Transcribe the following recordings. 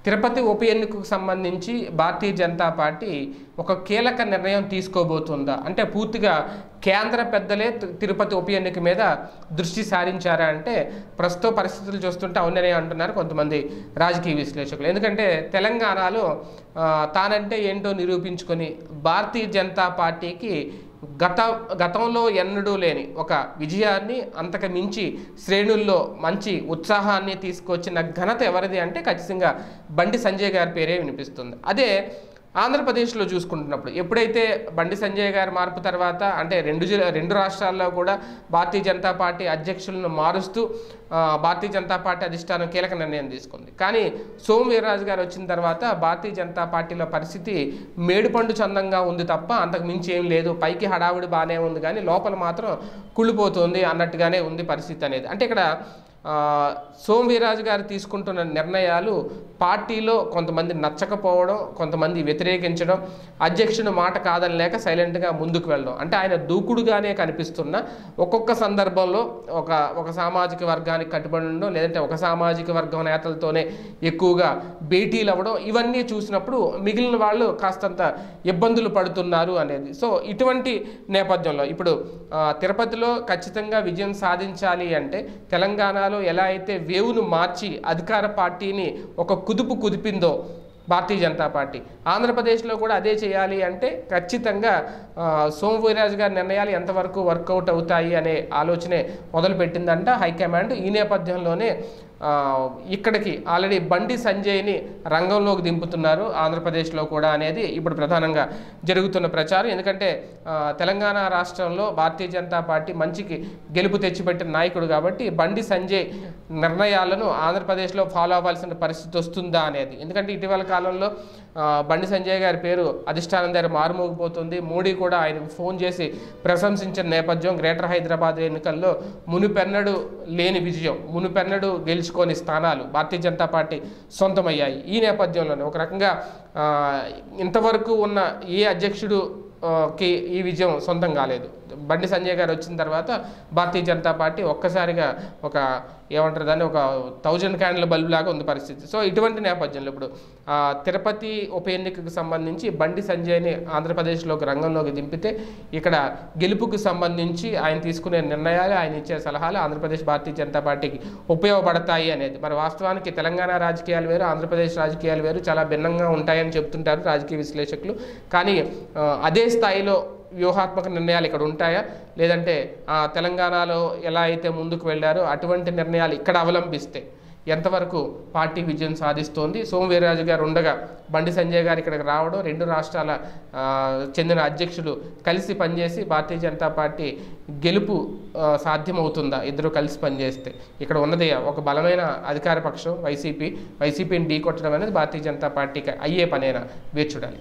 తిరుపతి ఉప ఎన్నికకు సంబంధించి భారతీయ జనతా పార్టీ ఒక కీలక నిర్ణయం తీసుకోబోతుందా అంటే పూర్తిగా కేంద్ర పెద్దలే తి- తిరుపతి ఉప ఎన్నిక మీద దృష్టి సారించారా అంటే ప్రస్తుత పరిస్థితులు చూస్తుంటే అవుననే అంటున్నారు కొంతమంది రాజకీయ విశ్లేషకులు ఎందుకంటే తెలంగాణలో ఆ, తానంటే ఏంటో నిరూపించుకొని భారతీయ జనతా పార్టీకి గత గతంలో ఎన్నడూ లేని ఒక విజయాన్ని అంతకు మించి శ్రేణుల్లో మంచి ఉత్సాహాన్ని తీసుకొచ్చిన ఘనత ఎవరిది అంటే ఖచ్చితంగా బండి సంజయ్ గారి పేరే వినిపిస్తుంది అదే ఆంధ్రప్రదేశ్లో చూసుకుంటున్నప్పుడు ఎప్పుడైతే బండి సంజయ్ గారి మార్పు తర్వాత అంటే రెండు జిల్లా రెండు రాష్ట్రాల్లో కూడా భారతీయ జనతా పార్టీ అధ్యక్షులను మారుస్తూ ఆ, భారతీయ జనతా పార్టీ అధిష్టానం కీలక నిర్ణయం తీసుకుంది కానీ సోము వీర్రాజు గారు వచ్చిన తర్వాత భారతీయ జనతా పార్టీలో పరిస్థితి మేడుపండు చందంగా ఉంది తప్ప అంతకు మించి ఏం లేదు పైకి హడావుడి బాగానే ఉంది కానీ లోపల మాత్రం కుళ్ళిపోతుంది అన్నట్టుగానే ఉంది పరిస్థితి అనేది అంటే ఇక్కడ ఆ, సోము వీర్రాజు గారు తీసుకుంటున్న నిర్ణయాలు పార్టీలో కొంతమంది నచ్చకపోవడం కొంతమంది వ్యతిరేకించడం అధ్యక్షుడు మాట కాదని లేక సైలెంట్గా ముందుకు వెళ్ళడం అంటే ఆయన దూకుడుగానే కనిపిస్తున్న ఒక్కొక్క సందర్భంలో ఒక ఒక సామాజిక వర్గానికి కట్టుబడి ఉండడం లేదంటే ఒక సామాజిక వర్గం నేతలతోనే ఎక్కువగా భేటీలు అవ్వడం ఇవన్నీ చూసినప్పుడు మిగిలిన వాళ్ళు కాస్తంత ఇబ్బందులు పడుతున్నారు అనేది సో ఇటువంటి నేపథ్యంలో ఇప్పుడు ఆ, తిరుపతిలో ఖచ్చితంగా విజయం సాధించాలి అంటే తెలంగాణలో ఎలా అయితే వేవును మార్చి అధికార పార్టీని ఒక కుదుపు కుదిపిందో భారతీయ జనతా పార్టీ ఆంధ్రప్రదేశ్లో కూడా అదే చేయాలి అంటే ఖచ్చితంగా ఆ, సోము వీర్రాజు గారి నిర్ణయాలు ఎంతవరకు వర్కౌట్ అవుతాయి అనే ఆలోచనే మొదలుపెట్టిందంట హైకమాండ్ ఈ నేపథ్యంలోనే ఆ, ఇక్కడికి ఆల్రెడీ బండి సంజయ్ని రంగంలోకి దింపుతున్నారు ఆంధ్రప్రదేశ్లో కూడా అనేది ఇప్పుడు ప్రధానంగా జరుగుతున్న ప్రచారం ఎందుకంటే ఆ, తెలంగాణ రాష్ట్రంలో భారతీయ జనతా పార్టీ మంచికి గెలుపు తెచ్చిపెట్టిన నాయకుడు కాబట్టి బండి సంజయ్ నిర్ణయాలను ఆంధ్రప్రదేశ్లో ఫాలో అవ్వాల్సిన పరిస్థితి వస్తుందా అనేది ఎందుకంటే ఇటీవల కాలంలో ఆ, బండి సంజయ్ గారి పేరు అధిష్టానం దగ్గర మారుమోగిపోతుంది మోడీ కూడా ఆయనకు ఫోన్ చేసి ప్రశంసించిన నేపథ్యం గ్రేటర్ హైదరాబాద్ ఎన్నికల్లో మునుపెన్నడు లేని విజయం మునుపెన్నడు గెలుచుకోని స్థానాలు భారతీయ జనతా పార్టీ సొంతమయ్యాయి ఈ నేపథ్యంలోనే ఒక రకంగా ఆ, ఇంతవరకు ఉన్న ఏ అధ్యక్షుడు ఆ, కి ఈ విజయం సొంతం కాలేదు బండి సంజయ్ గారు వచ్చిన తర్వాత భారతీయ జనతా పార్టీ ఒక్కసారిగా ఒక ఏమంటారు దాన్ని ఒక థౌజండ్ క్యాండిల్ బల్బ్ లాగా ఉంది పరిస్థితి సో ఇటువంటి నేపథ్యంలో ఇప్పుడు ఆ, తిరుపతి ఉప ఎన్నికకు సంబంధించి బండి సంజయ్ని ఆంధ్రప్రదేశ్లోకి రంగంలోకి దింపితే ఇక్కడ గెలుపుకు సంబంధించి ఆయన తీసుకునే నిర్ణయాలు ఆయన ఇచ్చే సలహాలు ఆంధ్రప్రదేశ్ భారతీయ జనతా పార్టీకి ఉపయోగపడతాయి అనేది మరి వాస్తవానికి తెలంగాణ రాజకీయాలు వేరు ఆంధ్రప్రదేశ్ రాజకీయాలు వేరు చాలా భిన్నంగా ఉంటాయని చెప్తుంటారు రాజకీయ విశ్లేషకులు కానీ ఆ, అదే స్థాయిలో వ్యూహాత్మక నిర్ణయాలు ఇక్కడ ఉంటాయా లేదంటే ఆ, తెలంగాణలో ఎలా అయితే ముందుకు వెళ్ళారో అటువంటి నిర్ణయాలు ఇక్కడ అవలంబిస్తే ఎంతవరకు పార్టీ విజయం సాధిస్తోంది సోము వీర్రాజు గారు ఉండగా బండి సంజయ్ గారు ఇక్కడికి రావడం రెండు రాష్ట్రాల ఆ, చెందిన అధ్యక్షులు కలిసి పనిచేసి భారతీయ జనతా పార్టీ గెలుపు ఆ, సాధ్యమవుతుందా ఇద్దరు కలిసి పనిచేస్తే ఇక్కడ ఉన్నది ఒక బలమైన అధికార పక్షం వైసీపీ వైసీపీని ఢీకొట్టడం అనేది భారతీయ జనతా పార్టీకి అయ్యే పనేనా వేచి చూడాలి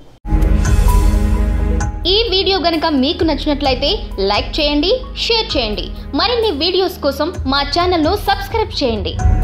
ఈ వీడియో గనక మీకు నచ్చినట్లయితే లైక్ చేయండి షేర్ చేయండి మరిన్ని వీడియోస్ కోసం మా ఛానల్ను సబ్స్క్రైబ్ చేయండి